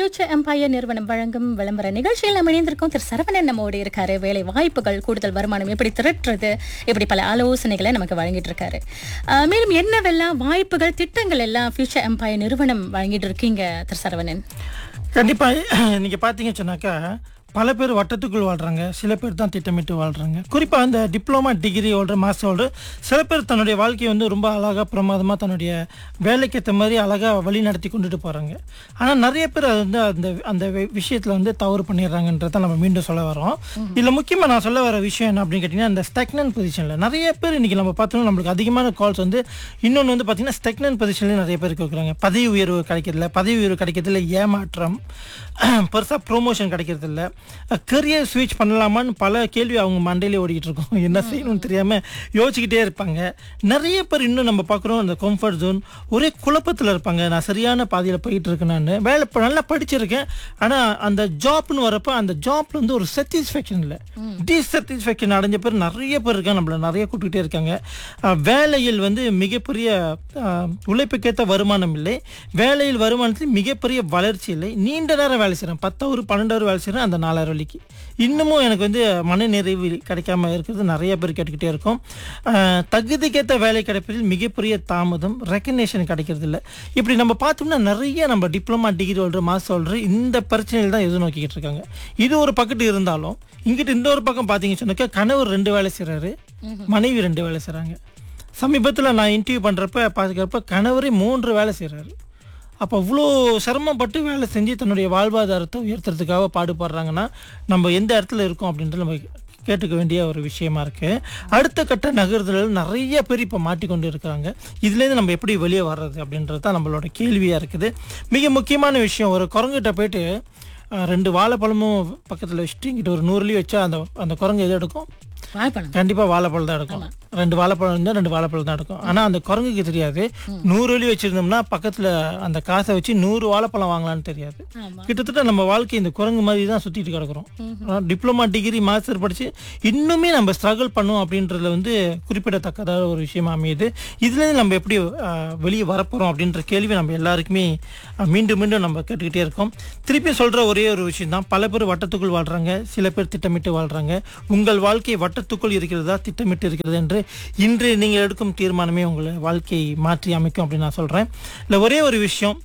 Future empire நிறுவனம் வழங்கும் விளம்பர நிகழ்ச்சியில் நம்ம இணைந்திருக்கோம் திரு சரவணன் நம்மோடு இருக்காரு வேலை வாய்ப்புகள் கூடுதல் வருமானம் எப்படி திரட்டுறது இப்படி பல ஆலோசனைகளை நமக்கு வழங்கிட்டு இருக்காரு அஹ், மேலும் என்னவெல்லாம் வாய்ப்புகள் திட்டங்கள் எல்லாம் ஃபியூச்சர் எம்பையர் நிறுவனம் வழங்கிட்டு இருக்கீங்க திரு சரவணன் கண்டிப்பா நீங்க பாத்தீங்கன்னு சொன்னாக்கா பல பேர் வட்டத்துக்குள் வாழ்றாங்க சில பேர் தான் திட்டமிட்டு வாழ்றாங்க குறிப்பா அந்த diploma degree holder master holder சில பேர் தன்னுடைய வாழ்க்கையை வந்து ரொம்ப அழகா பிரமாதமா தன்னுடைய வேலைக்கு ஏற்ற மாதிரி அழகா வழி நடத்தி கொண்டுட்டு போறாங்க ஆனா நிறைய பேர் அது வந்து அந்த அந்த வி- விஷயத்துல வந்து தவறு பண்ணிடுறாங்கன்றத நம்ம மீண்டும் சொல்ல வரோம் இதுல முக்கியமா நான் சொல்ல வர விஷயம் என்ன அப்படின்னு கேட்டீங்கன்னா அந்த ஸ்டெக்னன் பொசிஷன்ல நிறைய பேர் இன்னைக்கு நம்ம பார்த்தோம்னா நம்மளுக்கு அதிகமான கால்ஸ் வந்து இன்னொன்று வந்து பார்த்தீங்கன்னா ஸ்டெக்னன் பொசிஷன்ல நிறைய பேர் இருக்கிறாங்க பதவி உயர்வு கிடைக்கிறதுல பதவி உயர்வு கிடைக்கிறதுல ஏமாற்றம் பெருசாக ப்ரொமோஷன் கிடைக்கிறது இல்ல கரியர் ஸ்விட்ச் பண்ணலாமான்னு பல கேள்வி அவங்க மண்டையிலே ஓடிக்கிட்டு இருக்கோம் என்ன செய்யணும்னு தெரியாம யோசிச்சுக்கிட்டே இருப்பாங்க நிறைய பேர் இன்னும் நம்ம பார்க்குறோம் அந்த கம்ஃபர்ட் ஜோன் ஒரே குழப்பத்தில் இருப்பாங்க நான் சரியான பாதையில் போயிட்டு இருக்கேன் நான் வேலை இப்ப நல்லா படிச்சிருக்கேன் ஆனால் அந்த ஜாப்னு வரப்போ அந்த ஜாப்ல வந்து ஒரு சாட்டிஸ்ஃபேக்ஷன் இல்லை டிசாட்டிஸ்ஃபேக்ஷன் அடைஞ்ச பேர் நிறைய பேர் இருக்காங்க நம்மள நிறைய கூப்பிட்டுக்கிட்டே இருக்காங்க அஹ் வேலையில் வந்து மிகப்பெரிய அஹ், உழைப்புக்கேற்ற வருமானம் இல்லை வேலையில் வருமானத்தில் மிகப்பெரிய வளர்ச்சி இல்லை நீண்ட நேரம் வேலை செய்கிறேன் பத்து ஹவர் பன்னெண்டு ஹவர் வேலை செய்கிறேன் அந்த நாலாயிரம் வலிக்கு இன்னமும் எனக்கு வந்து மன நிறைவு கிடைக்காம இருக்கிறது நிறைய பேர் கேட்டுக்கிட்டே இருக்கும் அஹ், தகுதிக்கேற்ற வேலை கிடைப்பதில் மிகப்பெரிய தாமதம் ரெக்கக்னேஷன் கிடைக்கிறது இல்லை இப்படி நம்ம பார்த்தோம்னா நிறைய நம்ம diploma degree holder master holder இந்த பிரச்சனையில் தான் எதிர்நோக்கிக்கிட்டு இருக்காங்க இது ஒரு பக்கத்து இருந்தாலும் இங்கிட்டு இந்த ஒரு பக்கம் பார்த்தீங்கன்னு சொன்னாக்கா கணவர் ரெண்டு வேலை செய்கிறாரு மனைவி ரெண்டு வேலை செய்கிறாங்க சமீபத்தில் நான் இன்டர்வியூ பண்ணுறப்ப பார்த்துக்கிறப்ப கணவரே மூன்று வேலை செய்கிறாரு அப்போ அவ்வளோ சிரமப்பட்டு வேலை செஞ்சு தன்னுடைய வாழ்வாதாரத்தை உயர்த்துறதுக்காக பாடுபடுறாங்கன்னா நம்ம எந்த இடத்துல இருக்கோம் அப்படின்றது நம்ம கேட்டுக்க வேண்டிய ஒரு விஷயமா இருக்கு அடுத்த கட்ட நகர்தல் நிறைய பேர் இப்போ மாட்டிக்கொண்டு இருக்கிறாங்க இதுலேருந்து நம்ம எப்படி வெளியே வர்றது அப்படின்றது தான் நம்மளோட கேள்வியாக இருக்குது மிக முக்கியமான விஷயம் ஒரு குரங்கிட்ட போயிட்டு அஹ், ரெண்டு வாழைப்பழமும் பக்கத்தில் வச்சுட்டு இங்கிட்ட ஒரு நூறுலேயும் வச்சா அந்த அந்த குரங்கு எது எடுக்கும் வாய்ப்பழம் கண்டிப்பா வாழைப்பழம் தான் எடுக்கும் ரெண்டு வாழைப்பழம் இருந்தா ரெண்டு வாழைப்பழம் தான் எடுக்கும் ஆனா அந்த குரங்குக்கு தெரியாது நூறு வழி வச்சிருந்தோம்னா பக்கத்துல அந்த காசை வச்சு நூறு வாழைப்பழம் வாங்கலாம்னு தெரியாது ஆமா கிட்டத்தட்ட நம்ம வாழ்க்கை இந்த குரங்கு மாதிரி தான் சுத்திட்டு கிடக்குறோம் டிப்ளமா டிகிரி மாஸ்டர் படிச்சு இன்னுமே நம்ம ஸ்ட்ரகிள் பண்ணோம் அப்படின்றதுல வந்து குறிப்பிடத்தக்கதாக ஒரு விஷயமா அமையுது இதுல இருந்து நம்ம எப்படி அஹ், வெளியே வரப்போறோம் அப்படின்ற கேள்வி நம்ம எல்லாருக்குமே அஹ், மீண்டும் மீண்டும் நம்ம கேட்டுக்கிட்டே இருக்கோம் திருப்பி சொல்ற ஒரே ஒரு விஷயம் தான் பல பேர் வட்டத்துக்குள் வாழ்றாங்க சில பேர் திட்டமிட்டு வாழ்றாங்க உங்கள் வாழ்க்கை வட்டத்துக்குள் இருக்கிறதா திட்டமிட்டு இருக்கிறது என்று இன்று நீங்கள் எடுக்கும் தீர்மானமே உங்களை வாழ்க்கையை மாற்றி அமைக்கும் அப்படின்னு நான் சொல்றேன் இல்லை ஒரே ஒரு விஷயம்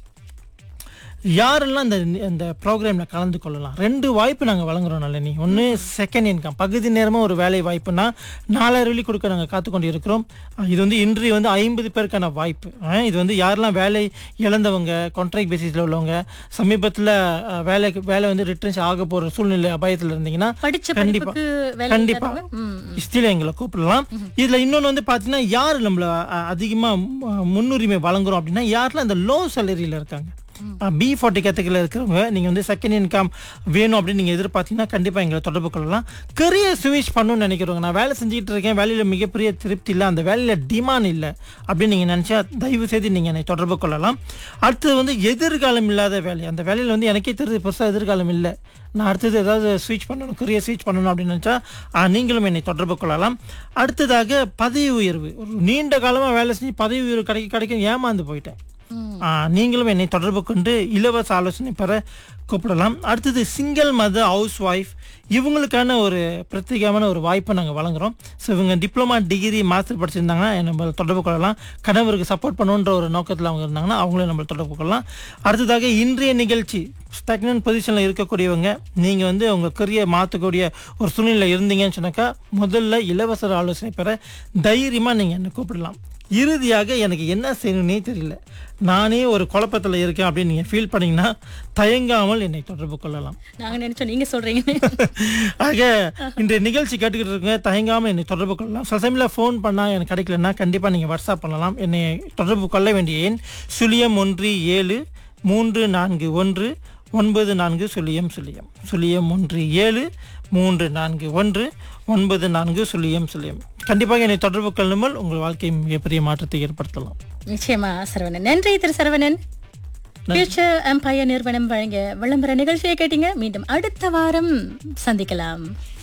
யாரெல்லாம் இந்த இந்த ப்ரோக்ராமில் கலந்து கொள்ளலாம் ரெண்டு வாய்ப்பு நாங்கள் வழங்குறோம் நளினி ஒன்று செகண்ட் இன்கம் பகுதி நேரமாக ஒரு வேலை வாய்ப்புனா நாலாயிரம் வெள்ளி கொடுக்க நாங்கள் காத்துக்கொண்டு இருக்கிறோம் அஹ் இது வந்து இன்று வந்து ஐம்பது பேருக்கான வாய்ப்பு அஹ் இது வந்து யாரெல்லாம் வேலை இழந்தவங்க கான்ட்ராக்ட் பேசிஸில் உள்ளவங்க சமீபத்தில் வேலைக்கு வேலை வந்து ரிட்டர்ன்ஸ் ஆக போகிற சூழ்நிலை அபாயத்தில் இருந்தீங்கன்னா படிச்ச கண்டிப்பா படிப்புக்கு வேலை கண்டிப்பா தரவங்க? ம். ஸ்டில் எங்களை கூப்பிடலாம் இதுல இன்னொன்று வந்து பார்த்தீங்கன்னா யார் நம்மள அஹ், அதிகமா மு- முன்னுரிமை வழங்குறோம் அப்படின்னா யாரெல்லாம் அந்த லோ சேலரியில் இருக்காங்க பி ஃபார்ட்டி கேட்டகரியில் இருக்கிறவங்க நீங்கள் வந்து செகண்ட் இன்கம் வேணும் அப்படின்னு நீங்கள் எதிர்பார்த்தீங்கன்னா கண்டிப்பாக எங்களை தொடர்பு கொள்ளலாம் கரியர் ஸ்விட்ச் பண்ணணும்னு நினைக்கிறவங்க நான் வேலை செஞ்சுட்டு இருக்கேன் வேலையில் மிகப்பெரிய திருப்தி இல்லை அந்த வேலையில் டிமாண்ட் இல்லை அப்படின்னு நீங்கள் நினச்சா தயவு செய்து நீங்கள் என்னை தொடர்பு கொள்ளலாம் அடுத்தது வந்து எதிர்காலம் இல்லாத வேலை அந்த வேலையில் வந்து எனக்கே தெரிஞ்சு பெருசாக எதிர்காலம் இல்லை நான் அடுத்தது ஏதாவது ஸ்விட்ச் பண்ணணும் கரியர் ஸ்விட்ச் பண்ணணும் அப்படின்னு நினச்சா ஆ, நீங்களும் என்னை தொடர்பு கொள்ளலாம் அடுத்ததாக பதவி உயர்வு ஒரு நீண்ட காலமாக வேலை செஞ்சு பதவி உயர்வு கிடைக்க கிடைக்க ஏமாந்து போயிட்டேன் ம். ஆ, நீங்களும் என்னை தொடர்பு கொண்டு இலவச ஆலோசனை பெற கூப்பிடலாம் அடுத்தது சிங்கிள் மதர் ஹவுஸ் ஒய்ஃப் இவங்களுக்கான ஒரு பிரத்யேகமான ஒரு வாய்ப்பை நாங்கள் வழங்குறோம் ஸோ இவங்க டிப்ளமா டிகிரி மாஸ்டர் படிச்சிருந்தாங்கன்னா நம்ம தொடர்பு கொள்ளலாம் கணவருக்கு சப்போர்ட் பண்ணுன்ற ஒரு நோக்கத்தில் அவங்க இருந்தாங்கன்னா அவங்களும் நம்ம தொடர்பு கொள்ளலாம் அடுத்ததாக இன்றைய நிகழ்ச்சி ஸ்டக்னன் பொசிஷனில் இருக்கக்கூடியவங்க நீங்கள் வந்து உங்கள் கரியர் மாற்றக்கூடிய ஒரு சூழ்நிலை இருந்தீங்கன்னு சொன்னாக்கா முதல்ல இலவச ஆலோசனை பெற தைரியமாக நீங்கள் என்னை கூப்பிடலாம் இறுதியாக எனக்கு என்ன செய்யணும்னே தெரியல நானே ஒரு குழப்பத்தில் இருக்கேன் அப்படின்னு நீங்கள் ஃபீல் பண்ணீங்கன்னா தயங்காமல் என்னை தொடர்பு கொள்ளலாம் நாங்க நினைச்சோம் நீங்க சொல்றீங்க ஆக இந்த நிகழ்ச்சி கேட்டுக்கிட்டு இருக்கங்க தயங்காமல் என்னை தொடர்பு கொள்ளலாம் சில சமயத்தில் ஃபோன் பண்ணால் எனக்கு கிடைக்கலன்னா கண்டிப்பாக நீங்கள் வாட்ஸ்அப் பண்ணலாம் என்னை தொடர்பு கொள்ள வேண்டிய எண் சுழியம் ஒன்று ஏழு மூன்று நான்கு ஒன்று ஒன்பது நான்கு சுழியம் சுழியம் சுழியம் ஒன்று ஏழு மூன்று நான்கு ஒன்று ஒன்பது நான்கு சுழியம் சுழியம் கண்டிப்பாக என்னை தொடர்பு கொள்ளுமல் உங்கள் வாழ்க்கை மிகப்பெரிய மாற்றத்தை ஏற்படுத்தலாம் நிச்சயமா சரவணன் நன்றி திரு சரவணன் ஃபியூச்சர் எம்பையர் நிறுவனம் வழங்கிய விளம்பர நிகழ்ச்சியை கேட்டீங்க மீண்டும் அடுத்த வாரம் சந்திக்கலாம்